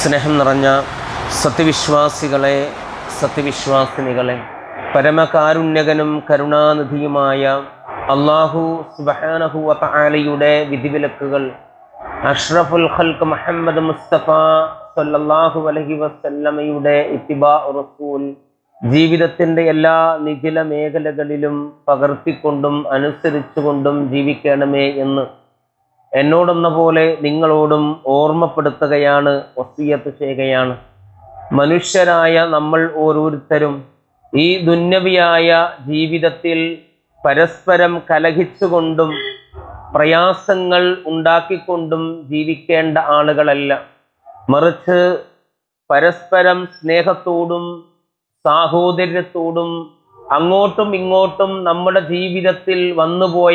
സ്നേഹം നിറഞ്ഞ സത്യവിശ്വാസികളെ സത്യവിശ്വാസിനികളെ പരമകാരുണ്യകനും കരുണാനിധിയുമായ അള്ളാഹു സുബഹാനഹു ആലയുടെ വിധിവിലക്കുകൾ അഷ്റഫുൽ ഖൽക്ക് മുഹമ്മദ് മുസ്തഫ സല്ലല്ലാഹു അലൈഹി വസല്ലമയുടെ ഇത്തിബാ റസൂൽ ജീവിതത്തിൻ്റെ എല്ലാ നിഖില മേഖലകളിലും പകർത്തിക്കൊണ്ടും അനുസരിച്ചുകൊണ്ടും ജീവിക്കണമേ എന്ന് എന്നോടെന്ന പോലെ നിങ്ങളോടും ഓർമ്മപ്പെടുത്തുകയാണ് വസീയത്ത് ചെയ്യുകയാണ് മനുഷ്യരായ നമ്മൾ ഓരോരുത്തരും ഈ ദുന്യവിയായ ജീവിതത്തിൽ പരസ്പരം കലഹിച്ചുകൊണ്ടും പ്രയാസങ്ങൾ ഉണ്ടാക്കിക്കൊണ്ടും ജീവിക്കേണ്ട ആളുകളല്ല മറിച്ച് പരസ്പരം സ്നേഹത്തോടും സാഹോദര്യത്തോടും അങ്ങോട്ടും ഇങ്ങോട്ടും നമ്മുടെ ജീവിതത്തിൽ വന്നുപോയ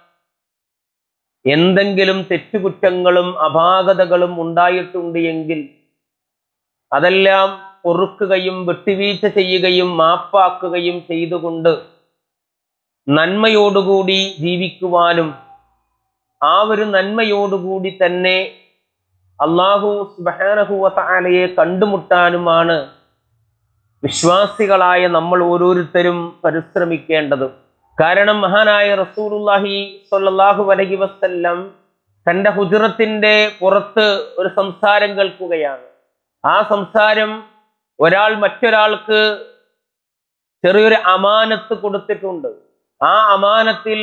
എന്തെങ്കിലും തെറ്റുകുറ്റങ്ങളും അപാകതകളും ഉണ്ടായിട്ടുണ്ട് എങ്കിൽ അതെല്ലാം പൊറുക്കുകയും വിട്ടുവീഴ്ച ചെയ്യുകയും മാപ്പാക്കുകയും ചെയ്തുകൊണ്ട് നന്മയോടുകൂടി ജീവിക്കുവാനും ആ ഒരു നന്മയോടുകൂടി തന്നെ അള്ളാഹു സുബാനഹുവലയെ കണ്ടുമുട്ടാനുമാണ് വിശ്വാസികളായ നമ്മൾ ഓരോരുത്തരും പരിശ്രമിക്കേണ്ടത് കാരണം മഹാനായ റസൂലുല്ലാഹി സ്വല്ലല്ലാഹു അലൈഹി വസല്ലം തൻ്റെ ഹുജറത്തിന്റെ പുറത്ത് ഒരു സംസാരം കേൾക്കുകയാണ് ആ സംസാരം ഒരാൾ മറ്റൊരാൾക്ക് ചെറിയൊരു അമാനത്ത് കൊടുത്തിട്ടുണ്ട് ആ അമാനത്തിൽ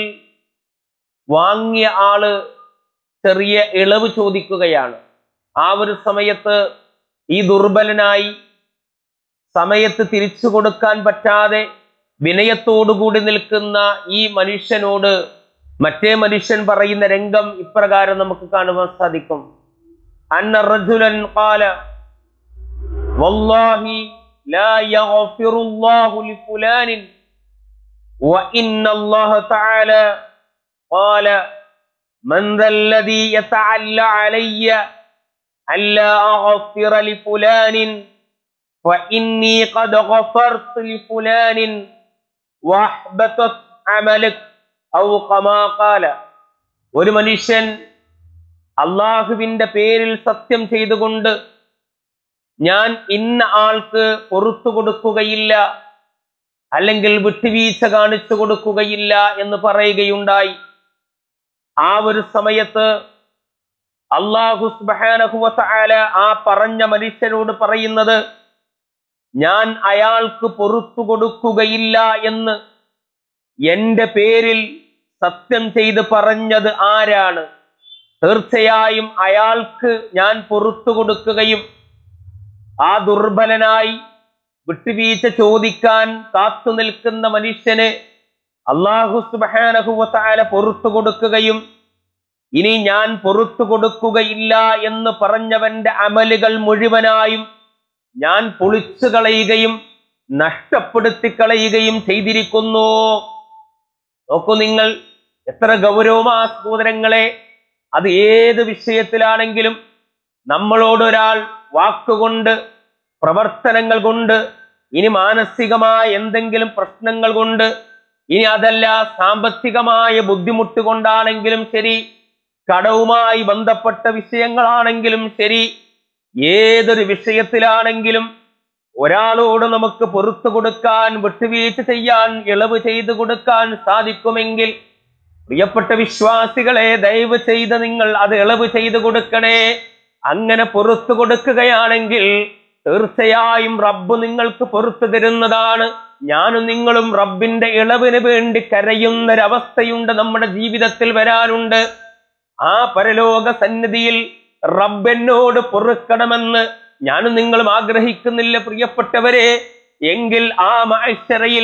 വാങ്ങിയ ആള് ചെറിയ ഇളവ് ചോദിക്കുകയാണ് ആ ഒരു സമയത്ത് ഈ ദുർബലനായി സമയത്ത് തിരിച്ചു കൊടുക്കാൻ പറ്റാതെ വിനയത്തോടുകൂടി നിൽക്കുന്ന ഈ മനുഷ്യനോട് മറ്റേ മനുഷ്യൻ പറയുന്ന രംഗം ഇപ്രകാരം നമുക്ക് കാണുവാൻ സാധിക്കും അന്ന റജുലൻ ഖാല വല്ലാഹി ലാ യഗ്ഫിറുല്ലാഹു ലിഫുലാനിൻ وإن الله تعالى قال من ذا الذي يتعلى علي ألا أغفر لفلان فإني قد غفرت لفلان വഹ്ബത്തത് അമലക് ഔ കമാ ഖാല ഒരു മനുഷ്യൻ അള്ളാഹുവിന്റെ പേരിൽ സത്യം ചെയ്തുകൊണ്ട് ഞാൻ ഇന്ന ആൾക്ക് പുറത്തു കൊടുക്കുകയില്ല അല്ലെങ്കിൽ വിട്ടുവീഴ്ച കാണിച്ചു കൊടുക്കുകയില്ല എന്ന് പറയുകയുണ്ടായി ആ ഒരു സമയത്ത് അള്ളാഹു സുബാനഹുവല ആ പറഞ്ഞ മനുഷ്യനോട് പറയുന്നത് ഞാൻ അയാൾക്ക് പൊറത്തു കൊടുക്കുകയില്ല എന്ന് എന്റെ പേരിൽ സത്യം ചെയ്ത് പറഞ്ഞത് ആരാണ് തീർച്ചയായും അയാൾക്ക് ഞാൻ പൊറത്തു കൊടുക്കുകയും ആ ദുർബലനായി വിട്ടുവീഴ്ച ചോദിക്കാൻ കാത്തു നിൽക്കുന്ന മനുഷ്യന് അള്ളാഹു സുബാനഹുവല പൊറത്തു കൊടുക്കുകയും ഇനി ഞാൻ പൊറത്തു കൊടുക്കുകയില്ല എന്ന് പറഞ്ഞവന്റെ അമലുകൾ മുഴുവനായും ഞാൻ പൊളിച്ചു കളയുകയും നഷ്ടപ്പെടുത്തി കളയുകയും ചെയ്തിരിക്കുന്നു നോക്കൂ നിങ്ങൾ എത്ര ഗൗരവമാ സഹോദരങ്ങളെ അത് ഏത് വിഷയത്തിലാണെങ്കിലും നമ്മളോടൊരാൾ വാക്കുകൊണ്ട് പ്രവർത്തനങ്ങൾ കൊണ്ട് ഇനി മാനസികമായ എന്തെങ്കിലും പ്രശ്നങ്ങൾ കൊണ്ട് ഇനി അതല്ല സാമ്പത്തികമായ ബുദ്ധിമുട്ട് കൊണ്ടാണെങ്കിലും ശരി കടവുമായി ബന്ധപ്പെട്ട വിഷയങ്ങളാണെങ്കിലും ശരി ഏതൊരു വിഷയത്തിലാണെങ്കിലും ഒരാളോട് നമുക്ക് പൊറത്തു കൊടുക്കാൻ വിട്ടുവീഴ്ച ചെയ്യാൻ ഇളവ് ചെയ്തു കൊടുക്കാൻ സാധിക്കുമെങ്കിൽ പ്രിയപ്പെട്ട വിശ്വാസികളെ ദയവ് ചെയ്ത് നിങ്ങൾ അത് ഇളവ് ചെയ്തു കൊടുക്കണേ അങ്ങനെ പൊറത്തു കൊടുക്കുകയാണെങ്കിൽ തീർച്ചയായും റബ്ബ് നിങ്ങൾക്ക് പൊറത്തു തരുന്നതാണ് ഞാനും നിങ്ങളും റബ്ബിന്റെ ഇളവിന് വേണ്ടി കരയുന്നൊരവസ്ഥയുണ്ട് നമ്മുടെ ജീവിതത്തിൽ വരാനുണ്ട് ആ പരലോക സന്നിധിയിൽ റബ്ബെന്നോട് പൊറുക്കണമെന്ന് ഞാനും നിങ്ങളും ആഗ്രഹിക്കുന്നില്ല പ്രിയപ്പെട്ടവരെ എങ്കിൽ ആ മഹശരയിൽ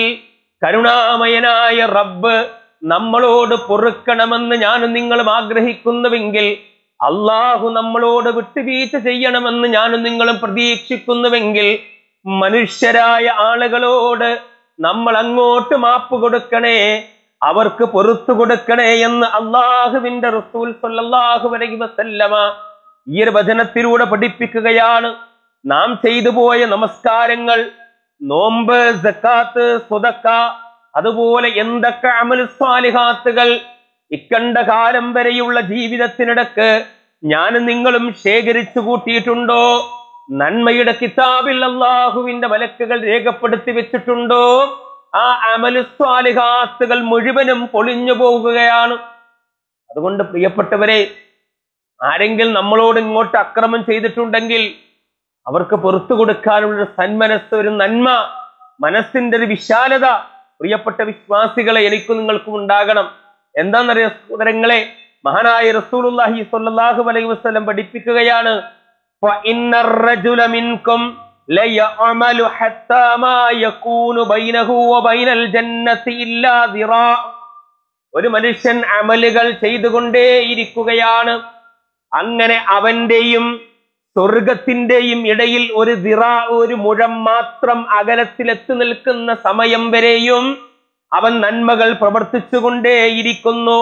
കരുണാമയനായ റബ്ബ് നമ്മളോട് പൊറുക്കണമെന്ന് ഞാനും നിങ്ങളും ആഗ്രഹിക്കുന്നുവെങ്കിൽ അള്ളാഹു നമ്മളോട് വിട്ടുവീഴ്ച ചെയ്യണമെന്ന് ഞാനും നിങ്ങളും പ്രതീക്ഷിക്കുന്നുവെങ്കിൽ മനുഷ്യരായ ആളുകളോട് നമ്മൾ അങ്ങോട്ട് മാപ്പ് കൊടുക്കണേ അവർക്ക് പൊറത്തു കൊടുക്കണേ എന്ന് അള്ളാഹുവിന്റെ റസൂൽ സല്ലല്ലാഹു അലൈഹി വസല്ലമ ഈ ഒരു വചനത്തിലൂടെ പഠിപ്പിക്കുകയാണ് നാം ചെയ്തു പോയ നമസ്കാരങ്ങൾ നോമ്പ് സക്കാത്ത് സുതക്ക അതുപോലെ എന്തൊക്കെ അമൽ സ്വാലിഹാത്തുകൾ ഇക്കണ്ട കാലം വരെയുള്ള ജീവിതത്തിനിടക്ക് ഞാനും നിങ്ങളും ശേഖരിച്ചു കൂട്ടിയിട്ടുണ്ടോ നന്മയുടെ കിതാബിൽ അള്ളാഹുവിന്റെ മലക്കുകൾ രേഖപ്പെടുത്തി വെച്ചിട്ടുണ്ടോ ആ അമലു സ്വാലിഹാത്തുകൾ മുഴുവനും പൊളിഞ്ഞു പോകുകയാണ് അതുകൊണ്ട് പ്രിയപ്പെട്ടവരെ ആരെങ്കിലും നമ്മളോട് ഇങ്ങോട്ട് അക്രമം ചെയ്തിട്ടുണ്ടെങ്കിൽ അവർക്ക് പുറത്തു കൊടുക്കാനുള്ള ഒരു സന്മനസ് ഒരു നന്മ മനസ്സിന്റെ ഒരു വിശാലത പ്രിയപ്പെട്ട വിശ്വാസികളെ എനിക്കും നിങ്ങൾക്കും ഉണ്ടാകണം എന്താണെന്നറിയ സഹോദരങ്ങളെ മഹാനായ റസൂലുള്ളാഹി സ്വല്ലല്ലാഹു അലൈഹി വസല്ലം പഠിപ്പിക്കുകയാണ് فإن الرجل منكم ليعمل حتى ما يكون بينه وبين الجنة إلا ذراع ഒരു മനുഷ്യൻ അമലുകൾ ചെയ്തുകൊണ്ടേയിരിക്കുകയാണ് അങ്ങനെ അവന്റെയും സ്വർഗത്തിന്റെയും ഇടയിൽ ഒരു ദിറ ഒരു മുഴം മാത്രം അകലത്തിലെത്തി നിൽക്കുന്ന സമയം വരെയും അവൻ നന്മകൾ പ്രവർത്തിച്ചുകൊണ്ടേയിരിക്കുന്നു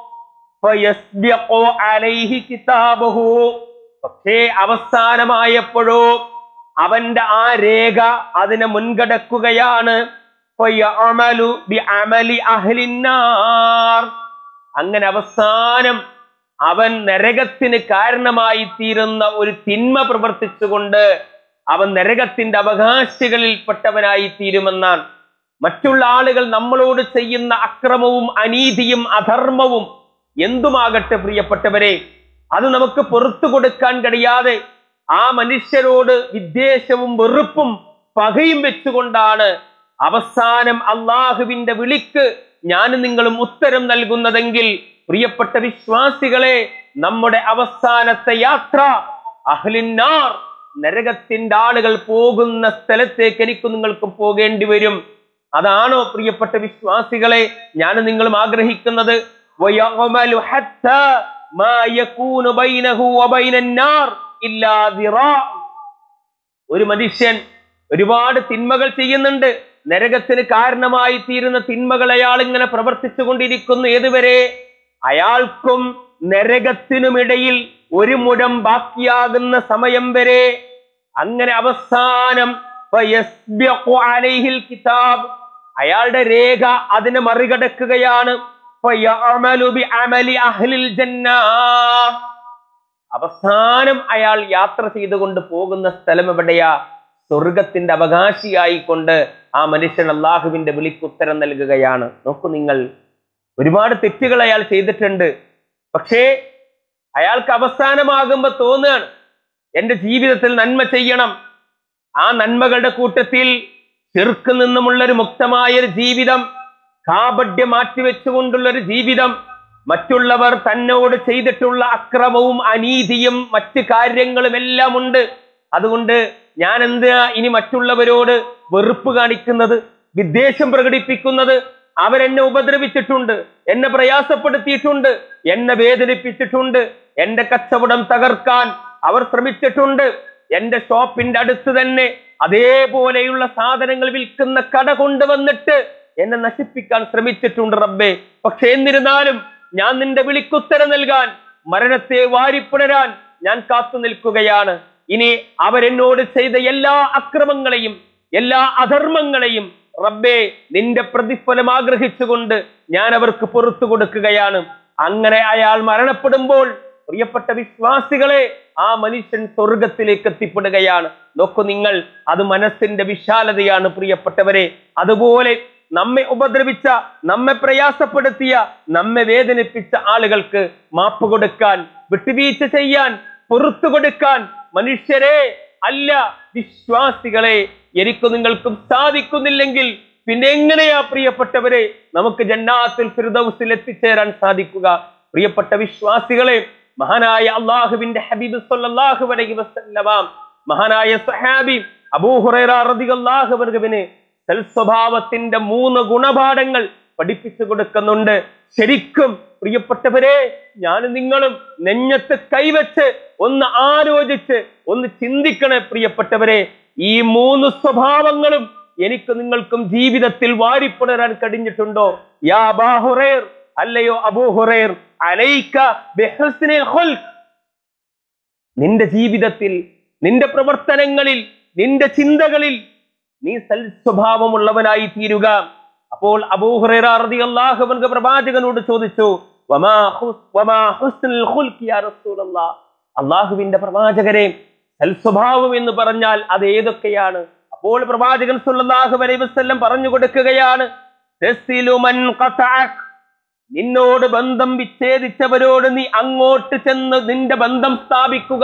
ഫയസ്ബിഖു അലൈഹി കിതാബഹു. പക്ഷേ അവസാനമായപ്പോഴോ അവന്റെ ആ രേഖ അതിനെ മുൻകടക്കുകയാണ് ഫയഅമലു ബിഅമലി അഹ്ലിന്നാർ. അങ്ങനെ അവസാനം അവൻ നരകത്തിന് കാരണമായി തീരുന്ന ഒരു തിന്മ പ്രവർത്തിച്ചുകൊണ്ട് അവൻ നരകത്തിന്റെ അവകാശികളിൽപ്പെട്ടവനായി തീരുമെന്നാണ് മറ്റുള്ള ആളുകൾ നമ്മളോട് ചെയ്യുന്ന അക്രമവും അനീതിയും അധർമ്മവും എന്തുമാകട്ടെ പ്രിയപ്പെട്ടവരെ അത് നമുക്ക് പുറത്തു കൊടുക്കാൻ കഴിയാതെ ആ മനുഷ്യരോട് വിദ്വേഷവും വെറുപ്പും പകയും വെച്ചുകൊണ്ടാണ് അവസാനം അള്ളാഹുവിന്റെ വിളിക്ക് ഞാനും നിങ്ങളും ഉത്തരം നൽകുന്നതെങ്കിൽ പ്രിയപ്പെട്ട വിശ്വാസികളെ നമ്മുടെ അവസാനത്തെ യാത്ര അഹ്ലിന്നാർ നരകത്തിന്റെ ആളുകൾ പോകുന്ന സ്ഥലത്തേക്ക് എനിക്കും നിങ്ങൾക്കും പോകേണ്ടി വരും അതാണോ പ്രിയപ്പെട്ട വിശ്വാസികളെ ഞാൻ നിങ്ങളും ആഗ്രഹിക്കുന്നത് وَيَعْمَلُ حَتَّى مَا يَكُونُ بَيْنَهُ وَبَيْنَ النَّارِ إِلَّا ذِرَاعٌ ഒരു മനുഷ്യൻ ഒരുപാട് തിന്മകൾ ചെയ്യുന്നുണ്ട് നരകത്തിന് കാരണമായി തീരുന്ന തിന്മകൾ അയാൾ ഇങ്ങനെ പ്രവർത്തിച്ചു കൊണ്ടിരിക്കുന്നു ഏതുവരെ അയാൾക്കും നരകത്തിനുമിടയിൽ ഒരു മുഴം ബാക്കിയാകുന്ന സമയം വരെ അങ്ങനെ അവസാനം ഫയസ്ബിഖു അലൈഹിൽ കിതാബ് അയാളുടെ രേഖ അതിനെ മറികടക്കുകയാണ് ഫയഅമലു ബിഅമലി അഹ്ലിൽ ജന്നാ അവസാനം അയാൾ യാത്ര ചെയ്തുകൊണ്ട് പോകുന്ന സ്ഥലം എവിടെയാ സ്വർഗത്തിന്റെ അവകാശിയായിക്കൊണ്ട് ആ മനുഷ്യൻ അള്ളാഹുവിന്റെ വിളിക്ക് ഉത്തരം നൽകുകയാണ് നോക്കൂ നിങ്ങൾ ഒരുപാട് തെറ്റുകൾ അയാൾ ചെയ്തിട്ടുണ്ട് പക്ഷേ അയാൾക്ക് അവസാനമാകുമ്പോ തോന്നുകയാണ് എന്റെ ജീവിതത്തിൽ നന്മ ചെയ്യണം ആ നന്മകളുടെ കൂട്ടത്തിൽ ചെറുക്ക് നിന്നുമുള്ള ഒരു മുക്തമായ ഒരു ജീവിതം കാപഡ്യം മാറ്റിവെച്ചുകൊണ്ടുള്ള ഒരു ജീവിതം മറ്റുള്ളവർ തന്നോട് ചെയ്തിട്ടുള്ള അക്രമവും അനീതിയും മറ്റ് കാര്യങ്ങളും എല്ലാം ഉണ്ട് അതുകൊണ്ട് ഞാൻ എന്തിനാ ഇനി മറ്റുള്ളവരോട് വെറുപ്പ് കാണിക്കുന്നത് വിദ്വേഷം പ്രകടിപ്പിക്കുന്നത് അവരെന്നെ ഉപദ്രവിച്ചിട്ടുണ്ട് എന്നെ പ്രയാസപ്പെടുത്തിയിട്ടുണ്ട് എന്നെ വേദനിപ്പിച്ചിട്ടുണ്ട് എന്റെ കച്ചവടം തകർക്കാൻ അവർ ശ്രമിച്ചിട്ടുണ്ട് എന്റെ ഷോപ്പിന്റെ അടുത്ത് തന്നെ അതേപോലെയുള്ള സാധനങ്ങൾ വിൽക്കുന്ന കട കൊണ്ടുവന്നിട്ട് എന്നെ നശിപ്പിക്കാൻ ശ്രമിച്ചിട്ടുണ്ട് റബ്ബേ പക്ഷെ എന്നിരുന്നാലും ഞാൻ നിന്റെ വിളിക്കുത്തരം നൽകാൻ മരണത്തെ വാരിപ്പുണരാൻ ഞാൻ കാത്തു നിൽക്കുകയാണ് ഇനി അവരെന്നോട് ചെയ്ത എല്ലാ അക്രമങ്ങളെയും എല്ലാ അധർമ്മങ്ങളെയും റബ്ബേ നിന്റെ പ്രതിഫലം ആഗ്രഹിച്ചുകൊണ്ട് ഞാൻ അവർക്ക് പുറത്തു കൊടുക്കുകയാണ് അങ്ങനെ അയാൾ മരണപ്പെടുമ്പോൾ പ്രിയപ്പെട്ട വിശ്വാസികളെ ആ മനുഷ്യൻ സ്വർഗത്തിലേക്ക് എത്തിപ്പെടുകയാണ് നോക്കൂ നിങ്ങൾ അത് മനസ്സിന്റെ വിശാലതയാണ് പ്രിയപ്പെട്ടവരെ അതുപോലെ നമ്മെ ഉപദ്രവിച്ച നമ്മെ പ്രയാസപ്പെടുത്തിയ നമ്മെ വേദനിപ്പിച്ച ആളുകൾക്ക് മാപ്പ് കൊടുക്കാൻ വിട്ടുവീഴ്ച ചെയ്യാൻ പുറത്തു കൊടുക്കാൻ മനുഷ്യരെ അല്ല വിശ്വാസികളെ എനിക്ക് നിങ്ങൾക്കും സാധിക്കുന്നില്ലെങ്കിൽ പിന്നെ എങ്ങനെയാ പ്രിയപ്പെട്ടവരെ നമുക്ക് ജന്നാത്തിൽ ഫിർദൗസിൽ എത്തിച്ചേരാൻ സാധിക്കുക പ്രിയപ്പെട്ട വിശ്വാസികളെ മഹാനായ അള്ളാഹുവിന്റെ ഹബീബ് സല്ലല്ലാഹു അലൈഹി വസല്ലമ മഹാനായ സഹാബി അബൂഹുറൈറ റളിയല്ലാഹു അൻഹുവിന് സൽസ്വഭാവത്തിന്റെ മൂന്ന് ഗുണപാഠങ്ങൾ പഠിപ്പിച്ചു കൊടുക്കുന്നുണ്ട് ശരിക്കും പ്രിയപ്പെട്ടവരെ ഞാനും നിങ്ങളും നെഞ്ഞത്ത് കൈവച്ച് ഒന്ന് ആലോചിച്ച് ഒന്ന് ചിന്തിക്കണേ പ്രിയപ്പെട്ടവരെ ഈ മൂന്ന് സ്വഭാവങ്ങളും എനിക്ക് നിങ്ങൾക്കും ജീവിതത്തിൽ വാരിപ്പുണരാൻ കഴിഞ്ഞിട്ടുണ്ടോ യാ ബാഹുറേർ അല്ലയോ അബൂഹുറേർ അലൈക ബിഹുസ്നിൽ ഖുൽഖ് നിന്റെ ജീവിതത്തിൽ നിന്റെ പ്രവർത്തനങ്ങളിൽ നിന്റെ ചിന്തകളിൽ നീ സൽസ്വഭാവമുള്ളവനായി തീരുക അപ്പോൾ അബൂഹുറൈറ റളിയല്ലാഹു അൻഹു പ്രവാചകനോട് ചോദിച്ചു വമാ ഹുസ് വമാ ഹുസ്നുൽ ഖുൽഖി യാ റസൂലല്ലാഹ് അള്ളാഹുവിന്റെ പ്രവാചകരെ സൽസ്വഭാവം എന്ന് പറഞ്ഞാൽ അത് ഏതൊക്കെയാണ് അപ്പോൾ പ്രവാചകൻ സല്ലല്ലാഹു അലൈഹി വസല്ലം പറഞ്ഞു കൊടുക്കുകയാണ് "തസ്സിലു മൻ ഖതഅക്." നിന്നോട് ബന്ധം വിച്ഛേദിച്ചവരോട് നീ അങ്ങോട്ട് ചെന്ന് നിന്റെ ബന്ധം സ്ഥാപിക്കുക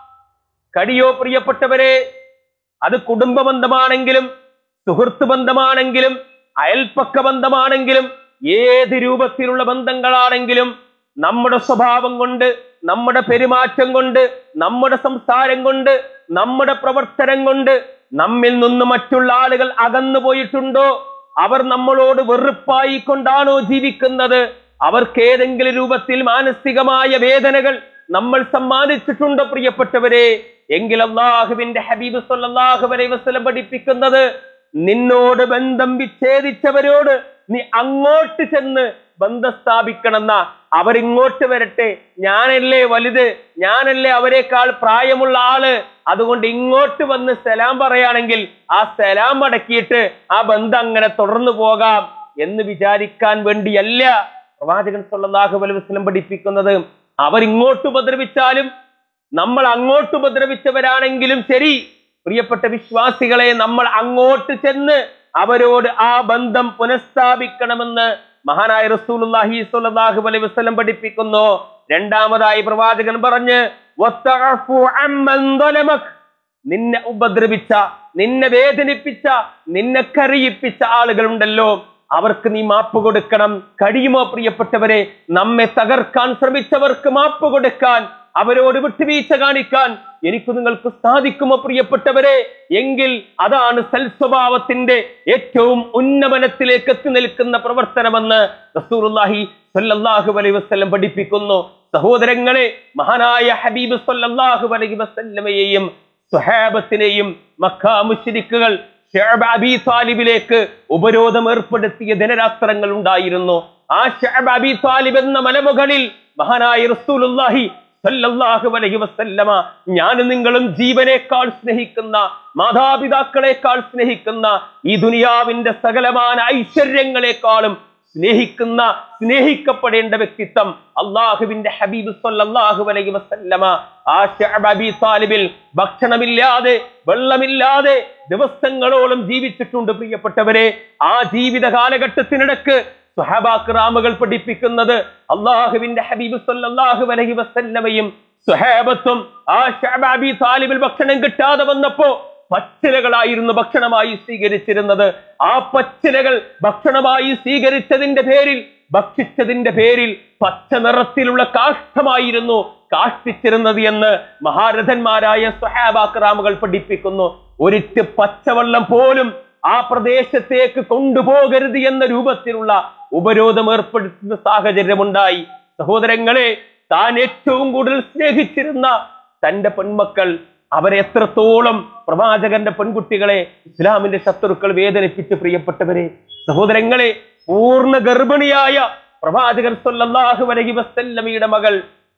കടിയോ പ്രിയപ്പെട്ടവരെ അത് കുടുംബ ബന്ധമാണെങ്കിലും സുഹൃത്ത് ബന്ധമാണെങ്കിലും അയൽപ്പക്ക ബന്ധമാണെങ്കിലും ഏത് രൂപത്തിലുള്ള ബന്ധങ്ങളാണെങ്കിലും നമ്മുടെ സ്വഭാവം കൊണ്ട് നമ്മുടെ പെരുമാറ്റം കൊണ്ട് നമ്മുടെ സംസാരം കൊണ്ട് നമ്മുടെ പ്രവർത്തനം കൊണ്ട് നമ്മിൽ നിന്ന് മറ്റുള്ള ആളുകൾ അകന്നു പോയിട്ടുണ്ടോ അവർ നമ്മളോട് വെറുപ്പായി കൊണ്ടാണോ ജീവിക്കുന്നത് അവർക്ക് ഏതെങ്കിലും രൂപത്തിൽ മാനസികമായ വേദനകൾ നമ്മൾ സമ്മാനിച്ചിട്ടുണ്ടോ പ്രിയപ്പെട്ടവരെ എങ്കിൽ അള്ളാഹുവിന്റെ ഹബീബ് സല്ലല്ലാഹു അലൈഹി വസല്ലം പഠിപ്പിക്കുന്നത് നിന്നോട് ബന്ധം വിച്ഛേദിച്ചവരോട് നീ അങ്ങോട്ട് ചെന്ന് ബന്ധം സ്ഥാപിക്കണമെന്ന അവരിങ്ങോട്ട് വരട്ടെ ഞാനല്ലേ വലുത് ഞാനല്ലേ അവരെക്കാൾ പ്രായമുള്ള ആള് അതുകൊണ്ട് ഇങ്ങോട്ട് വന്ന് സലാം പറയുകയാണെങ്കിൽ ആ സലാം അടക്കിയിട്ട് ആ ബന്ധം അങ്ങനെ തുടർന്നു പോകാം എന്ന് വിചാരിക്കാൻ വേണ്ടിയല്ല പ്രവാചകൻ സല്ലല്ലാഹു അലൈഹി വസല്ലം പഠിപ്പിക്കുന്നത് അവരിങ്ങോട്ട് ഉപദ്രവിച്ചാലും നമ്മൾ അങ്ങോട്ട് ഉപദ്രവിച്ചവരാണെങ്കിലും ശരി പ്രിയപ്പെട്ട വിശ്വാസികളെ നമ്മൾ അങ്ങോട്ട് ചെന്ന് അവരോട് ആ ബന്ധം പുനഃസ്ഥാപിക്കണമെന്ന് മഹാനായ റസൂലുള്ളാഹി സ്വല്ലല്ലാഹു അലൈഹി വസല്ലം പഠിപ്പിക്കുന്നു രണ്ടാമതായി പ്രവാചകൻ പറഞ്ഞ് "വത്തഅഫു അമ്മൻ ളലമക്." നിന്നെ ഉപദ്രവിച്ച നിന്നെ വേദനിപ്പിച്ച നിന്നെ കരയിപ്പിച്ച ആളുകളുണ്ടല്ലോ അവർക്ക് നീ മാപ്പ് കൊടുക്കണം കഴിയുമോ പ്രിയപ്പെട്ടവരെ നമ്മെ തകർക്കാൻ ശ്രമിച്ചവർക്ക് മാപ്പ് കൊടുക്കാൻ അവരോട് വിട്ടുവീഴ്ച കാണിക്കാൻ എനിക്ക് നിങ്ങൾക്ക് സാധിക്കുമോ പ്രിയപ്പെട്ടവരെ എങ്കിൽ അതാണ് സൽസ്വഭാവത്തിന്റെ ഏറ്റവും ഉന്നമനത്തിലേക്ക് എത്തി നിൽക്കുന്ന പ്രവർത്തനമെന്ന് റസൂലുള്ളാഹി സ്വല്ലല്ലാഹു അലൈഹി വസല്ലം പഠിപ്പിക്കുന്നു സഹോദരങ്ങളെ മഹാനായ ഹബീബ് സ്വല്ലല്ലാഹു അലൈഹി വസല്ലമയെയും സ്വഹാബത്തിനെയും മക്ക മുശ്രിക്കുകൾ ഷഅബ് അബി താലിബിലേക്ക് ഉപരോധം ഏർപ്പെടുത്തിയ ദിനരാത്രങ്ങൾ ഉണ്ടായിരുന്നു ആ ഷഅബ് അബി താലിബ് എന്ന മലമുകളിൽ മഹാനായ റസൂലുള്ളാഹി സല്ലല്ലാഹു അലൈഹി വസല്ലമ ഞാനും നിങ്ങളും ജീവനേക്കാൾ സ്നേഹിക്കുന്ന മാതാപിതാക്കളെക്കാൾ സ്നേഹിക്കുന്ന ഈ ദുനിയാവിന്റെ സകലമാന ഐശ്വര്യങ്ങളെക്കാളും സ്നേഹിക്കുന്ന സ്നേഹിക്കപ്പെടേണ്ട വ്യക്തിത്വം അള്ളാഹുവിന്റെ ഹബീബ് സല്ലല്ലാഹു അലൈഹി വസല്ലമ ആ ശഅബ് അബി താലിബിൽ ഭക്ഷണമില്ലാതെ വെള്ളമില്ലാതെ ദിവസങ്ങളോളം ജീവിച്ചിട്ടുണ്ട് പ്രിയപ്പെട്ടവരെ ആ ജീവിത കാലഘട്ടത്തിനിടക്ക് സുഹാബാക്രാമുകൾ പഠിപ്പിക്കുന്നത് അള്ളാഹുവിന്റെ ഹബീബ് സല്ലല്ലാഹു അലൈഹി വസല്ലമയും സുഹാബത്തും ആ ശഅബ് അബി താലിബിൽ ഭക്ഷണം കിട്ടാതെ വന്നപ്പോ പച്ചിലകളായിരുന്നു ഭക്ഷണമായി സ്വീകരിച്ചിരുന്നത് ആ പച്ചിലകൾ ഭക്ഷണമായി സ്വീകരിച്ചതിന്റെ പേരിൽ ഭക്ഷിച്ചതിന്റെ പേരിൽ പച്ച നിറത്തിലുള്ള കാഷ്ടമായിരുന്നു കാഷ്ടിച്ചിരുന്നത് എന്ന് മഹാരഥന്മാരായ സ്വഹാബാക്രാമുകൾ പഠിപ്പിക്കുന്നു ഒരിറ്റ് പച്ചവെള്ളം പോലും ആ പ്രദേശത്തേക്ക് കൊണ്ടുപോകരുത് എന്ന രൂപത്തിലുള്ള ഉപരോധം ഏർപ്പെടുത്തുന്ന സാഹചര്യമുണ്ടായി സഹോദരങ്ങളെ താൻ ഏറ്റവും കൂടുതൽ സ്നേഹിച്ചിരുന്ന തന്റെ പെൺമക്കൾ അവരെ എത്രത്തോളം പ്രവാചകന്റെ പെൺകുട്ടികളെ ഇസ്ലാമിന്റെ ശത്രുക്കൾ വേദനിപ്പിച്ച് പ്രിയപ്പെട്ടവരെ സഹോദരങ്ങളെ പൂർണ്ണ ഗർഭിണിയായ പ്രവാചകൻ സല്ലല്ലാഹു അലൈഹി വസല്ലമയുടെ മകൾ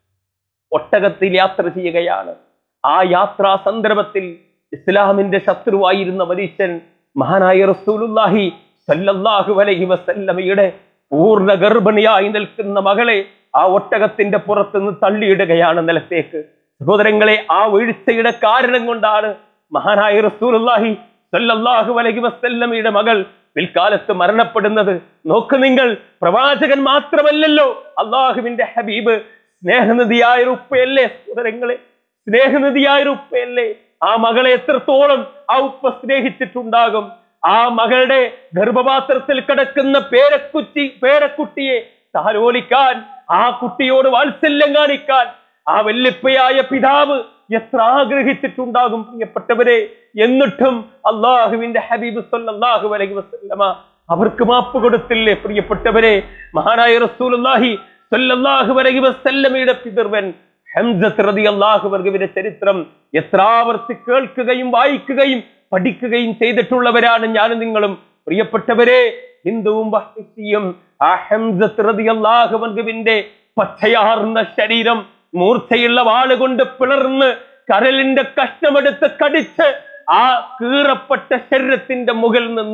ഒട്ടകത്തിൽ യാത്ര ചെയ്യുകയാണ് ആ യാത്രാ സന്ദർഭത്തിൽ ഇസ്ലാമിന്റെ ശത്രുവായിരുന്ന മനുഷ്യൻ മഹാനായ റസൂലുള്ളാഹി സല്ലല്ലാഹു അലൈഹി വസല്ലമയുടെ പൂർണ്ണ ഗർഭിണിയായി നിൽക്കുന്ന മകളെ ആ ഒട്ടകത്തിന്റെ പുറത്തുനിന്ന് തള്ളിയിടുകയാണ് നിലത്തേക്ക് സഹോദരങ്ങളെ ആ വീഴ്ചയുടെ കാരണം കൊണ്ടാണ് മഹാനായ റസൂലുള്ളാഹി സല്ലല്ലാഹു അലൈഹി വസല്ലമയുടെ മകൾ പിൽക്കാലത്ത് മരണപ്പെടുന്നത് നോക്ക് നിങ്ങൾ പ്രവാചകൻ മാത്രമല്ലല്ലോ അള്ളാഹുവിന്റെ ഹബീബ് സ്നേഹനിധിയായ ഒരു ഉപ്പയല്ലേ സഹോദരങ്ങളെ സ്നേഹനിധിയായ ഒരു ഉപ്പയല്ലേ ആ മകളെ എത്രത്തോളം ആ ഉപ്പ സ്നേഹിച്ചിട്ടുണ്ടാകും ആ മകളുടെ ഗർഭപാത്രത്തിൽ കിടക്കുന്ന പേരക്കുറ്റി പേരക്കുട്ടിയെ താലോലിക്കാൻ ആ കുട്ടിയോട് വാത്സല്യം കാണിക്കാൻ ആ വല്യപ്പയായ പിതാവ് എത്ര ആഗ്രഹിച്ചിട്ടുണ്ടാകും പ്രിയപ്പെട്ടവരെ എന്നിട്ടും അള്ളാഹുവിന്റെ ഹബീബ് സല്ലല്ലാഹു അലൈഹി വസല്ലമ അവർക്ക് മാപ്പ് കൊടുത്തില്ലേ പ്രിയപ്പെട്ടവരെ മഹാനായ റസൂലുള്ളാഹി സല്ലല്ലാഹു അലൈഹി വസല്ലമയുടെ പിതൃവൻ ഹംസത്ത് റളിയല്ലാഹു അൻഹുവിന്റെ ചരിത്രം എത്രാവർത്തി കേൾക്കുകയും വായിക്കുകയും പഠിക്കുകയും ചെയ്തിട്ടുള്ളവരാണ് ഞാനും നിങ്ങളും പ്രിയപ്പെട്ടവരെ ഹിന്ദുവും വഹ്മിയും ആ ഹംസത്ത് റളിയല്ലാഹു അൻഹുവിന്റെ പച്ചയാർന്ന ശരീരം മൂർച്ചയുള്ള വാളുകൊണ്ട് പിളർന്ന് കരലിന്റെ കഷ്ണമെടുത്ത് കടിച്ച് ആ കീറപ്പെട്ട ശരീരത്തിന്റെ മുകളിൽ നിന്ന്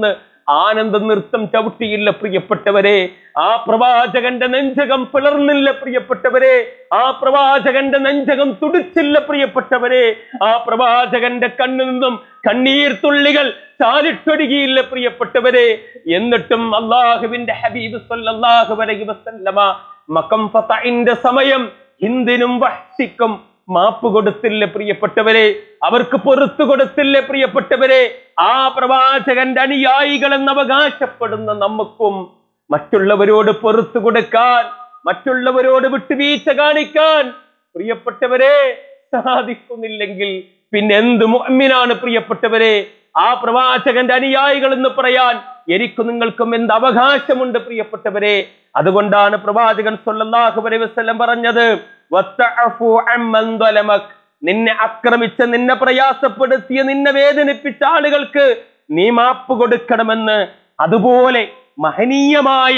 ആനന്ദ നൃത്തം ചവിട്ടിയില്ല പ്രിയപ്പെട്ടവരെ ആ പ്രവാചകന്റെ നെഞ്ചകം പിളർന്നില്ല പ്രിയപ്പെട്ടവരെ ആ പ്രവാചകന്റെ നെഞ്ചകം തുടിച്ചില്ല പ്രിയപ്പെട്ടവരെ ആ പ്രവാചകന്റെ കണ്ണിൽ നിന്നും കണ്ണീർ തുള്ളികൾ ചാലിട്ടൊടുകിയില്ല പ്രിയപ്പെട്ടവരെ എന്നിട്ടും അള്ളാഹുവിന്റെ ഹബീബ് സല്ലല്ലാഹു അലൈഹി വസല്ലമ മകം ഫതഇന്റെ സമയം ഹിന്ദിനും വഹ്സിക്കും മാപ്പ് കൊടുത്തില്ല പ്രിയപ്പെട്ടവരെ അവർക്ക് പൊറത്തു കൊടുത്തില്ല പ്രിയപ്പെട്ടവരെ ആ പ്രവാചകന്റെ അനുയായികൾ എന്ന് അവകാശപ്പെടുന്ന നമുക്കും മറ്റുള്ളവരോട് പൊറത്തു കൊടുക്കാൻ മറ്റുള്ളവരോട് വിട്ടുവീഴ്ച കാണിക്കാൻ പ്രിയപ്പെട്ടവരെ സാധിക്കുന്നില്ലെങ്കിൽ പിന്നെ എന്ത് മുഅ്മിനാണ് പ്രിയപ്പെട്ടവരെ ആ പ്രവാചകന്റെ അനുയായികൾ എന്ന് പറയാൻ എനിക്ക് നിങ്ങൾക്കും എന്ത് അവകാശമുണ്ട് പ്രിയപ്പെട്ടവരെ അതുകൊണ്ടാണ് പ്രവാചകൻ സല്ലല്ലാഹു അലൈഹി വസല്ലം പറഞ്ഞത് വത്തഅഫു അമ്മൻ ളലമക് നിന്നെ ആക്രമിച്ച നിന്നെ പ്രയാസപ്പെടുത്തിയ നിന്നെ വേദനിപ്പിച്ച ആളുകൾക്ക് നീ മാപ്പ് കൊടുക്കണമെന്ന് അതുപോലെ മഹനീയമായ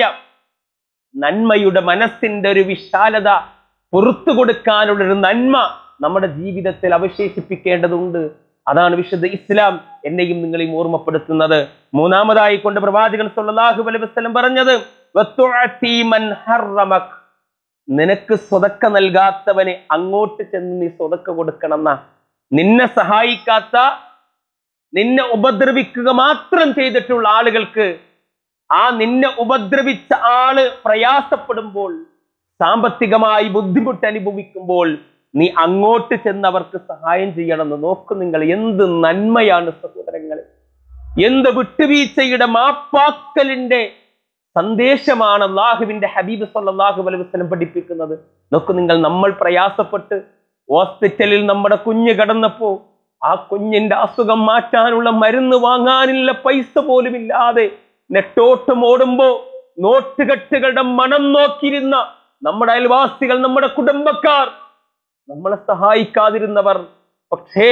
നന്മയുടെ മനസ്സിന്റെ ഒരു വിശാലത പുറത്തു കൊടുക്കാനുള്ള ഒരു നന്മ നമ്മുടെ ജീവിതത്തിൽ അവശേഷിപ്പിക്കേണ്ടതുണ്ട് അതാണ് വിശുദ്ധ ഇസ്ലാം എന്നെയും നിങ്ങളെയും ഓർമ്മപ്പെടുത്തുന്നത് മൂന്നാമതായി കൊണ്ട് പ്രവാചകൻ സല്ലല്ലാഹു അലൈഹി വസല്ലം പറഞ്ഞത് വത്തുഅതി മൻ ഹറമക് നിനക്ക് സ്വതക്ക നൽകാത്തവന് അങ്ങോട്ട് ചെന്ന് നീ സ്വതക്ക കൊടുക്കണം നിന്നെ സഹായിക്കാത്ത നിന്നെ ഉപദ്രവിക്കുക മാത്രം ചെയ്തിട്ടുള്ള ആളുകൾക്ക് ആ നിന്നെ ഉപദ്രവിച്ച ആള് പ്രയാസപ്പെടുമ്പോൾ സാമ്പത്തികമായി ബുദ്ധിമുട്ട് അനുഭവിക്കുമ്പോൾ നീ അങ്ങോട്ട് ചെന്ന് അവർക്ക് സഹായം ചെയ്യണമെന്ന് നോക്കൂ നിങ്ങൾ എന്ത് നന്മയാണ് സഹോദരങ്ങളെ എന്ത് വിട്ടുവീഴ്ചയുടെ മാപ്പാക്കലിന്റെ സന്ദേശമാണ് അള്ളാഹുവിന്റെ ഹബീബ് സല്ലല്ലാഹു അലൈഹി വസല്ലം പഠിപ്പിക്കുന്നത് നോക്കൂ നിങ്ങൾ നമ്മൾ പ്രയാസപ്പെട്ട് ഹോസ്പിറ്റലിൽ നമ്മുടെ കുഞ്ഞ് കിടന്നപ്പോ ആ കുഞ്ഞിന്റെ അസുഖം മാറ്റാനുള്ള മരുന്ന് വാങ്ങാനുള്ള പൈസ പോലും ഇല്ലാതെ നെട്ടോട്ടം ഓടുമ്പോ നോട്ടുകെട്ടുകളുടെ മണം നോക്കിയിരുന്ന നമ്മുടെ അയൽവാസികൾ നമ്മുടെ കുടുംബക്കാർ നമ്മളെ സഹായിക്കാതിരുന്നവർ പക്ഷേ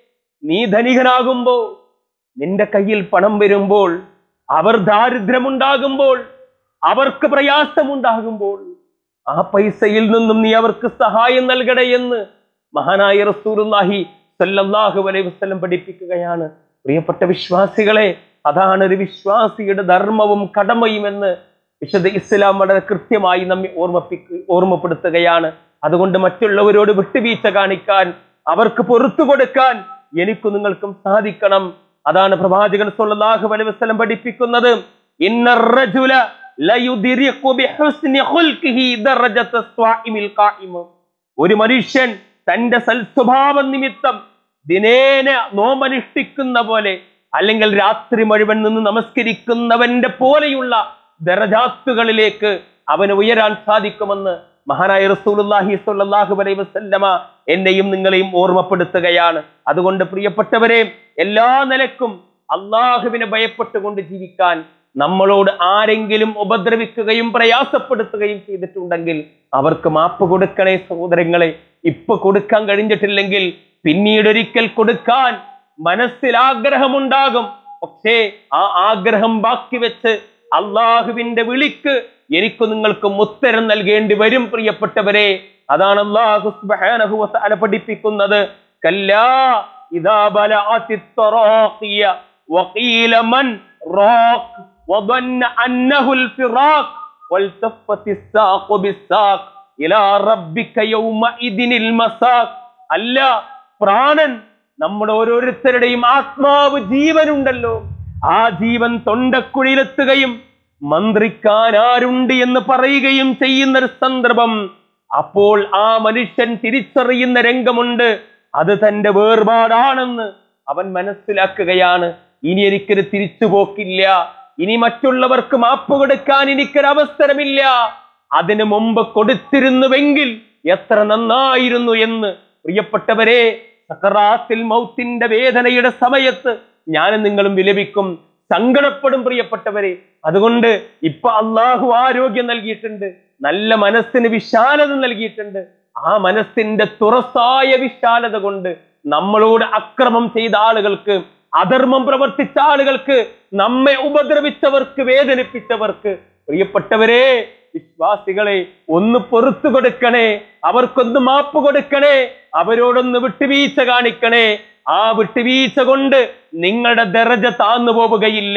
നീ ധനികനാകുമ്പോ നിന്റെ കയ്യിൽ പണം വരുമ്പോൾ അവർ ദാരിദ്ര്യമുണ്ടാകുമ്പോൾ അവർക്ക് പ്രയാസമുണ്ടാകുമ്പോൾ ആ പൈസയിൽ നിന്നും നീ അവർക്ക് സഹായം നൽകണേ എന്ന് മഹാനായ റസൂലുള്ളാഹി സല്ലല്ലാഹു അലൈഹി വസല്ലം പഠിപ്പിക്കുകയാണ് പ്രിയപ്പെട്ട വിശ്വാസികളെ അതാണ് ഒരു വിശ്വാസിയുടെ ധർമ്മവും കടമയും എന്ന് വിശുദ്ധ ഇസ്ലാം വളരെ കൃത്യമായി നമ്മെ ഓർമ്മപ്പിക്കു ഓർമ്മപ്പെടുത്തുകയാണ് അതുകൊണ്ട് മറ്റുള്ളവരോട് വിട്ടുവീഴ്ച കാണിക്കാൻ അവർക്ക് പൊറത്തു കൊടുക്കാൻ എനിക്ക് നിങ്ങൾക്കും സാധിക്കണം അതാണ് പ്രവാചകൻ സല്ലല്ലാഹു അലൈഹി വസല്ലം പഠിപ്പിക്കുന്നത് ഇന്നർ റജുല ലയുദ്രിഖു ബിഹുസ്നി ഖുൽഖിഹി ദറജത സ്വാഇമിൽ ഖായിം ഒരു മനുഷ്യൻ തന്റെ സൽസ്വഭാവം നിമിത്തം ദിനേന നോമനുഷ്ഠിക്കുന്ന പോലെ അല്ലെങ്കിൽ രാത്രി മുഴുവൻ നിന്ന് നമസ്കരിക്കുന്നവന്റെ പോലെയുള്ള ദറജാത്തുകളിലേക്ക് അവന് ഉയരാൻ സാധിക്കുമെന്ന് മഹാനായ റസൂലുള്ളാഹി സ്വല്ലല്ലാഹു അലൈഹി വസല്ലമ എന്നെയും നിങ്ങളെയും ഓർമ്മപ്പെടുത്തുകയാണ് അതുകൊണ്ട് പ്രിയപ്പെട്ടവരെ എല്ലാ നിലക്കും അള്ളാഹുവിനെ ഭയപ്പെട്ടുകൊണ്ട് ജീവിക്കാൻ നമ്മളോട് ആരെങ്കിലും ഉപദ്രവിക്കുകയും പ്രയാസപ്പെടുത്തുകയും ചെയ്തിട്ടുണ്ടെങ്കിൽ അവർക്ക് മാപ്പ് കൊടുക്കണേ സഹോദരങ്ങളെ ഇപ്പൊ കൊടുക്കാൻ കഴിഞ്ഞിട്ടില്ലെങ്കിൽ പിന്നീട് ഒരിക്കൽ കൊടുക്കാൻ മനസ്സിൽ ആഗ്രഹമുണ്ടാകും പക്ഷേ ആ ആഗ്രഹം ബാക്കി വെച്ച് അള്ളാഹുവിന്റെ വിളിക്ക് എനിക്ക് നിങ്ങൾക്കും ഉത്തരം നൽകേണ്ടി വരും പ്രിയപ്പെട്ടവരെ അതാണ് അള്ളാഹു സുബ്ഹാനഹു വ തആല പഠിപ്പിക്കുന്നത് കല്ലാ ഇദാ ബലഅത്തി തറാഖിയ വഖീല മൻ റാഖ് وظن أنه الفراق والتفت الساق بالساق إلى ربك يومئذ المساق അല്ല പ്രാണൻ നമ്മുടെ ഓരോരുത്തരുടെയും ആത്മാവ് ജീവനുണ്ടല്ലോ ആ ജീവൻ തൊണ്ടക്കുഴിയിലെത്തുകയും മന്ത്രിക്കാൻ ആരുണ്ട് എന്ന് പറയുകയും ചെയ്യുന്ന ഒരു സന്ദർഭം അപ്പോൾ ആ മനുഷ്യൻ തിരിച്ചറിയുന്ന രംഗമുണ്ട് അത് തന്റെ വേർപാടാണെന്ന് അവൻ മനസ്സിലാക്കുകയാണ് ഇനി എനിക്കൊരു തിരിച്ചുപോക്കില്ല ഇനി മറ്റുള്ളവർക്ക് മാപ്പ് കൊടുക്കാൻ എനിക്കൊരു അവസരമില്ല അതിനു മുമ്പ് കൊടുത്തിരുന്നുവെങ്കിൽ എത്ര നന്നായിരുന്നു എന്ന് പ്രിയപ്പെട്ടവരെ സക്കറാത്തിൽ മൗത്തിന്റെ വേദനയുടെ സമയത്ത് ഞാനും നിങ്ങളും വിലപിക്കും സങ്കടപ്പെടും പ്രിയപ്പെട്ടവരെ അതുകൊണ്ട് ഇപ്പൊ അള്ളാഹു ആരോഗ്യം നൽകിയിട്ടുണ്ട് നല്ല മനസ്സിന് വിശാലത നൽകിയിട്ടുണ്ട് ആ മനസ്സിന്റെ തുറസായ വിശാലത കൊണ്ട് നമ്മളോട് അക്രമം ചെയ്ത ആളുകൾക്ക് അധർമ്മം പ്രവർത്തിച്ച ആളുകൾക്ക് നമ്മെ ഉപദ്രവിച്ചവർക്ക് വേദനിപ്പിച്ചവർക്ക് പ്രിയപ്പെട്ടവരെ വിശ്വാസികളെ ഒന്ന് പൊറത്തു കൊടുക്കണേ അവർക്കൊന്ന് മാപ്പ് കൊടുക്കണേ അവരോടൊന്ന് വിട്ടുവീഴ്ച കാണിക്കണേ ആ വിട്ടുവീഴ്ച കൊണ്ട് നിങ്ങളുടെ ദറജ താന്നു പോവുകയില്ല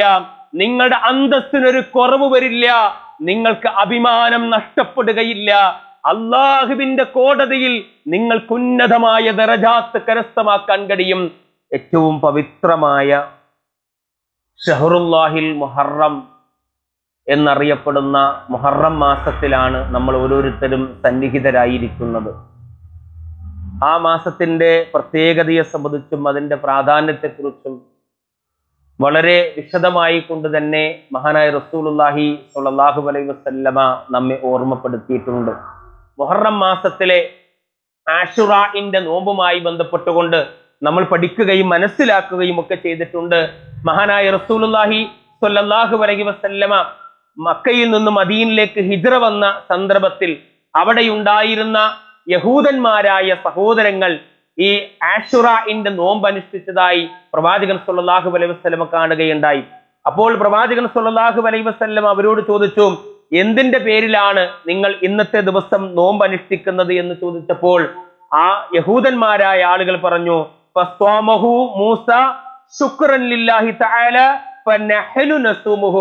നിങ്ങളുടെ അന്തസ്സിനൊരു കുറവ് വരില്ല നിങ്ങൾക്ക് അഭിമാനം നഷ്ടപ്പെടുകയില്ല അള്ളാഹുവിന്റെ കോടതിയിൽ നിങ്ങൾക്ക് ഉന്നതമായ ദറജാത്ത് കരസ്ഥമാക്കാൻ കഴിയും ഏറ്റവും പവിത്രമായ ഷഹറുല്ലാഹിൽ മുഹറം എന്നറിയപ്പെടുന്ന മുഹറം മാസത്തിലാണ് നമ്മൾ ഓരോരുത്തരും സന്നിഹിതരായിരിക്കുന്നത് ആ മാസത്തിന്റെ പ്രത്യേകതയെ സംബന്ധിച്ചും അതിന്റെ പ്രാധാന്യത്തെക്കുറിച്ചും വളരെ വിശദമായി കൊണ്ട് തന്നെ മഹാനായ റസൂലുല്ലാഹി സ്വല്ലല്ലാഹു അലൈഹി വസല്ലമ നമ്മെ ഓർമ്മപ്പെടുത്തിയിട്ടുണ്ട് മുഹറം മാസത്തിലെ ആഷുറാഇന്റെ നോമ്പുമായി ബന്ധപ്പെട്ടുകൊണ്ട് നമ്മൾ പഠിക്കുകയും മനസ്സിലാക്കുകയും ഒക്കെ ചെയ്തിട്ടുണ്ട് മഹാനായ റസൂലുല്ലാഹി സ്വല്ലല്ലാഹു അലൈഹി വസല്ലമ മക്കയിൽ നിന്ന് മദീനിലേക്ക് ഹിജ്റ വന്ന സന്ദർഭത്തിൽ അവിടെയുണ്ടായിരുന്ന യഹൂദന്മാരായ സഹോദരങ്ങൾ ഈ ആഷുറാഇന്റെ നോമ്പ് അനുഷ്ഠിച്ചതായി പ്രവാചകൻ സല്ലല്ലാഹു അലൈഹി വസല്ലമ കാണുകയുണ്ടായി അപ്പോൾ പ്രവാചകൻ സല്ലല്ലാഹു അലൈഹി വസല്ലം അവരോട് ചോദിച്ചു എന്തിന്റെ പേരിലാണ് നിങ്ങൾ ഇന്നത്തെ ദിവസം നോമ്പ് അനുഷ്ഠിക്കുന്നത് എന്ന് ചോദിച്ചപ്പോൾ ആ യഹൂദന്മാരായ ആളുകൾ പറഞ്ഞു ഫസ്വാമഹു മൂസ ശുക്രൻ ലില്ലാഹി തആല ഫനഹ്നു നസൂമുഹു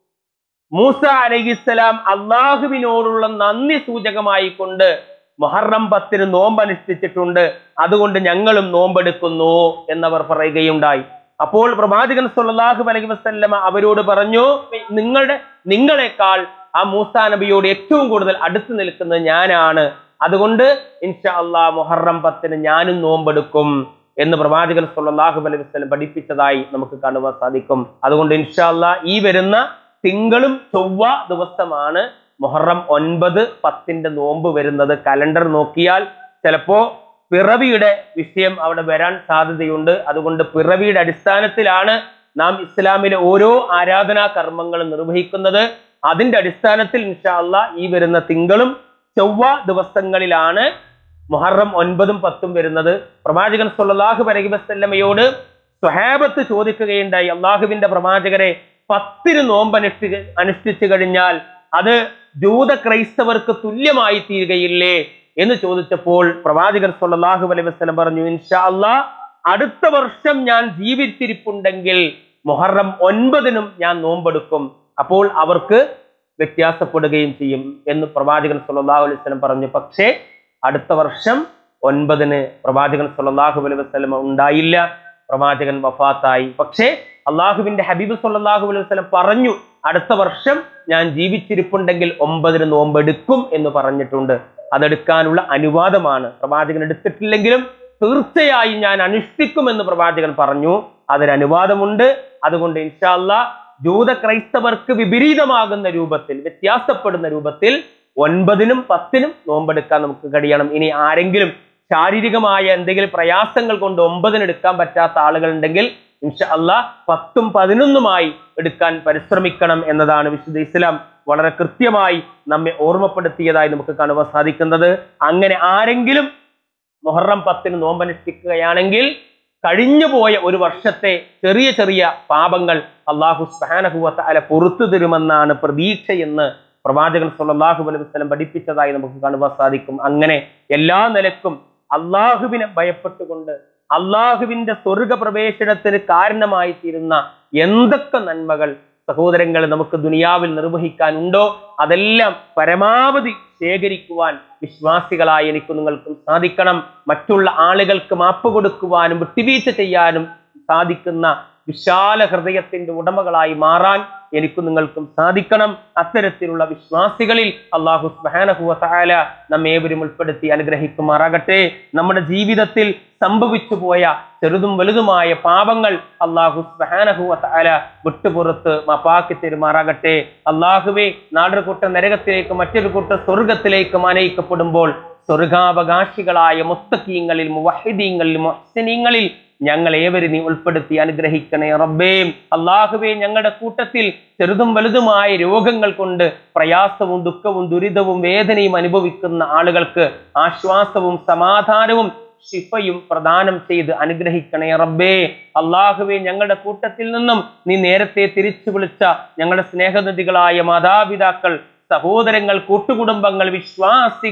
മൂസ അലൈഹിസ്സലാം അള്ളാഹുവിനോടുള്ള നന്ദി സൂചകമായി കൊണ്ട് മുഹറം പത്തിന് നോമ്പ് അനുഷ്ഠിച്ചിട്ടുണ്ട് അതുകൊണ്ട് ഞങ്ങളും നോമ്പെടുക്കുന്നു എന്നവർ പറയുകയുണ്ടായി അപ്പോൾ പ്രവാചകൻ സല്ലല്ലാഹു അലൈഹി വസല്ലമ അവരോട് പറഞ്ഞു നിങ്ങളുടെ നിങ്ങളെക്കാൾ ആ മൂസാ നബിയോട് ഏറ്റവും കൂടുതൽ അടുത്ത് നിൽക്കുന്നത് ഞാനാണ് അതുകൊണ്ട് ഇൻഷാ അള്ളാ മുഹറം പത്തിന് ഞാനും നോമ്പെടുക്കും എന്ന് പ്രവാചകൻ സല്ലല്ലാഹു അലൈഹി വസല്ലം പഠിപ്പിച്ചതായി നമുക്ക് കാണുവാൻ സാധിക്കും അതുകൊണ്ട് ഇൻഷാ അള്ളാ ഈ വരുന്ന തിങ്കളും ചൊവ്വ ദിവസമാണ് മുഹറം ഒൻപത് പത്തിന്റെ നോമ്പ് വരുന്നത് കലണ്ടർ നോക്കിയാൽ ചിലപ്പോ പിറവിയുടെ വിഷയം അവിടെ വരാൻ സാധ്യതയുണ്ട് അതുകൊണ്ട് പിറവിയുടെ അടിസ്ഥാനത്തിലാണ് നാം ഇസ്ലാമിലെ ഓരോ ആരാധനാ കർമ്മങ്ങളും നിർവഹിക്കുന്നത് അതിന്റെ അടിസ്ഥാനത്തിൽ ഇൻഷാ അള്ളാ ഈ വരുന്ന തിങ്കളും ചൊവ്വ ദിവസങ്ങളിലാണ് മുഹറം ഒൻപതും പത്തും വരുന്നത് പ്രവാചകൻ സല്ലല്ലാഹു അലൈഹി വസല്ലമയോട് സ്വഹാബത്ത് ചോദിക്കുകയുണ്ടായി അള്ളാഹുവിന്റെ പ്രവാചകരെ പത്തിന് നോമ്പ് അനുഷ്ഠി അനുഷ്ഠിച്ചു കഴിഞ്ഞാൽ അത് ജൂത ക്രൈസ്തവർക്ക് തുല്യമായി തീരുകയില്ലേ എന്ന് ചോദിച്ചപ്പോൾ പ്രവാചകൻ സല്ലല്ലാഹു അലൈഹി വസല്ലം പറഞ്ഞു ഇൻഷാ അള്ളാ അടുത്ത വർഷം ഞാൻ ജീവിച്ചിരിപ്പുണ്ടെങ്കിൽ മുഹറം ഒൻപതിനും ഞാൻ നോമ്പെടുക്കും അപ്പോൾ അവർക്ക് വ്യത്യാസപ്പെടുകയും ചെയ്യും എന്ന് പ്രവാചകൻ സല്ലല്ലാഹു അലൈഹി വസല്ലം പറഞ്ഞു പക്ഷേ അടുത്ത വർഷം ഒൻപതിന് പ്രവാചകൻ സല്ലല്ലാഹു അലൈഹി വസല്ലം ഉണ്ടായില്ല പ്രവാചകൻ വഫാത്തായി പക്ഷേ അള്ളാഹുവിന്റെ ഹബീബ് സല്ലല്ലാഹു അലൈഹി വസല്ലം പറഞ്ഞു അടുത്ത വർഷം ഞാൻ ജീവിച്ചിരിപ്പുണ്ടെങ്കിൽ ഒമ്പതിന് നോമ്പെടുക്കും എന്ന് പറഞ്ഞിട്ടുണ്ട് അതെടുക്കാനുള്ള അനുവാദമാണ് പ്രവാചകൻ എടുത്തിട്ടില്ലെങ്കിലും തീർച്ചയായും ഞാൻ അനുഷ്ഠിക്കുമെന്ന് പ്രവാചകൻ പറഞ്ഞു അതിന് അനുവാദമുണ്ട് അതുകൊണ്ട് ഇൻഷാല്ല ജൂത ക്രൈസ്തവർക്ക് വിപരീതമാകുന്ന രൂപത്തിൽ വ്യത്യാസപ്പെടുന്ന രൂപത്തിൽ ഒൻപതിനും പത്തിനും നോമ്പെടുക്കാൻ നമുക്ക് കഴിയണം ഇനി ആരെങ്കിലും ശാരീരികമായ എന്തെങ്കിലും പ്രയാസങ്ങൾ കൊണ്ട് ഒമ്പതിന് എടുക്കാൻ പറ്റാത്ത ആളുകൾ ഉണ്ടെങ്കിൽ ഇൻഷാ അല്ലാ പത്തും പതിനൊന്നുമായി എടുക്കാൻ പരിശ്രമിക്കണം എന്നതാണ് വിശുദ്ധ ഇസ്ലാം വളരെ കൃത്യമായി നമ്മെ ഓർമ്മപ്പെടുത്തിയതായി നമുക്ക് കാണുവാൻ സാധിക്കുന്നത് അങ്ങനെ ആരെങ്കിലും മുഹറം പത്തിന് നോമ്പനുഷ്ഠിക്കുകയാണെങ്കിൽ കഴിഞ്ഞുപോയ ഒരു വർഷത്തെ ചെറിയ ചെറിയ പാപങ്ങൾ അള്ളാഹു സ്ബാനഹുവത്ത അല പുറത്തു തരുമെന്നാണ് പ്രതീക്ഷയെന്ന് പ്രവാചകൻ സല്ലല്ലാഹു അലൈഹി വസല്ലം പഠിപ്പിച്ചതായി നമുക്ക് കാണുവാൻ സാധിക്കും അങ്ങനെ എല്ലാ നിലക്കും അള്ളാഹുവിനെ ഭയപ്പെട്ടുകൊണ്ട് അള്ളാഹുവിന്റെ സ്വർഗ പ്രവേശനത്തിന് കാരണമായി തീരുന്ന എന്തൊക്കെ നന്മകൾ സഹോദരങ്ങൾ നമുക്ക് ദുനിയാവിൽ നിർവഹിക്കാനുണ്ടോ അതെല്ലാം പരമാവധി ശേഖരിക്കുവാൻ വിശ്വാസികളായ എനിക്ക് നിങ്ങൾക്കും സാധിക്കണം മറ്റുള്ള ആളുകൾക്ക് മാപ്പ് കൊടുക്കുവാനും വിട്ടുവീഴ്ച ചെയ്യാനും സാധിക്കുന്ന വിശാല ഹൃദയത്തിന്റെ ഉടമകളായി മാറാൻ എനിക്കും നിങ്ങൾക്കും സാധിക്കണം അത്തരത്തിലുള്ള വിശ്വാസികളിൽ അള്ളാഹു സ്ബാനഹുവ താല നമ്മേവരും ഉൾപ്പെടുത്തി അനുഗ്രഹിക്കുമാറാകട്ടെ നമ്മുടെ ജീവിതത്തിൽ സംഭവിച്ചു പോയ ചെറുതും വലുതുമായ പാപങ്ങൾ അള്ളാഹു സ്ബാനഹുവ താല വിട്ടുപുറത്ത് മപ്പാക്കി തെരുമാറാകട്ടെ അള്ളാഹുവെ നാടൊരു കൂട്ട നരകത്തിലേക്ക് മറ്റൊരു കൂട്ട സ്വർഗത്തിലേക്കും അനയിക്കപ്പെടുമ്പോൾ സ്വർഗാവകാശികളായ മുത്തക്കീങ്ങളിൽ മുവഹിദീങ്ങളിൽ മുഹ്സിനീങ്ങളിൽ ഞങ്ങൾ ഏവരും നീ ഉൾപ്പെടുത്തി അനുഗ്രഹിക്കണേ റബ്ബേ അള്ളാഹുവേ ഞങ്ങളുടെ കൂട്ടത്തിൽ ചെറുതും വലുതുമായ രോഗങ്ങൾ കൊണ്ട് പ്രയാസവും ദുഃഖവും ദുരിതവും വേദനയും അനുഭവിക്കുന്ന ആളുകൾക്ക് ആശ്വാസവും സമാധാനവും ശിഫയും പ്രദാനം ചെയ്ത് അനുഗ്രഹിക്കണേ റബ്ബേ അള്ളാഹുവെ ഞങ്ങളുടെ കൂട്ടത്തിൽ നിന്നും നീ നേരത്തെ തിരിച്ചു വിളിച്ച ഞങ്ങളുടെ സ്നേഹനദികളായ മാതാപിതാക്കൾ സഹോദരങ്ങൾ കൂട്ടുകുടുംബങ്ങൾ വിശ്വാസികൾ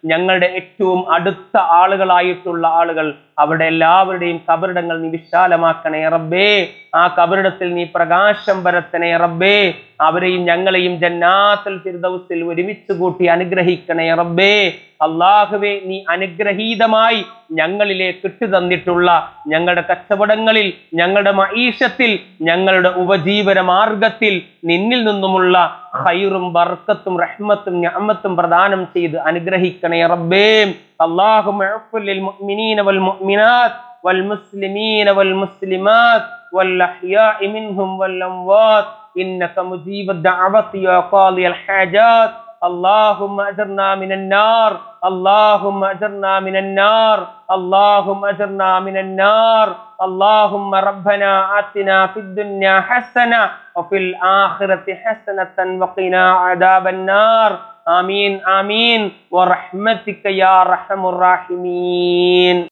ഞങ്ങളുടെ ഏറ്റവും അടുത്ത ആളുകളായിട്ടുള്ള ആളുകൾ അവിടെ എല്ലാവരുടെയും കബറിടങ്ങൾ നീ വിശാലമാക്കണേ റബ്ബേ ആ കബറിടത്തിൽ നീ പ്രകാശം പരത്തണേ റബ്ബേ അവരെയും ഞങ്ങളെയും ജന്നാത്തിൽ ഫിർദൗസിൽ ഒരുമിച്ച് കൂട്ടി അനുഗ്രഹിക്കണേ റബ്ബേ അള്ളാഹുവെ നീ അനുഗ്രഹീതമായി ഞങ്ങളിലേക്ക് ഇട്ടു തന്നിട്ടുള്ള ഞങ്ങളുടെ കച്ചവടങ്ങളിൽ ഞങ്ങളുടെ മീഷത്തിൽ ഞങ്ങളുടെ ഉപജീവന മാർഗത്തിൽ നിന്നിൽ നിന്നുമുള്ള ഖൈറും ബർക്കത്തും റഹ്മത്തും ഞമ്മത്തും പ്രദാനം ചെയ്ത് അനുഗ്രഹിക്കണേ റബ്ബേ اللهم اغفر للمؤمنين والمؤمنات والمسلمين والمسلمات والأحياء منهم والأموات إنك مجيب الدعوة يا قاضي الحاجات اللهم أجرنا من النار اللهم أجرنا من النار اللهم أجرنا من النار اللهم ربنا آتنا في الدنيا حسنة وفي الآخرة حسنة وقنا عذاب النار آمين آمين ورحمتك يا أرحم الراحمين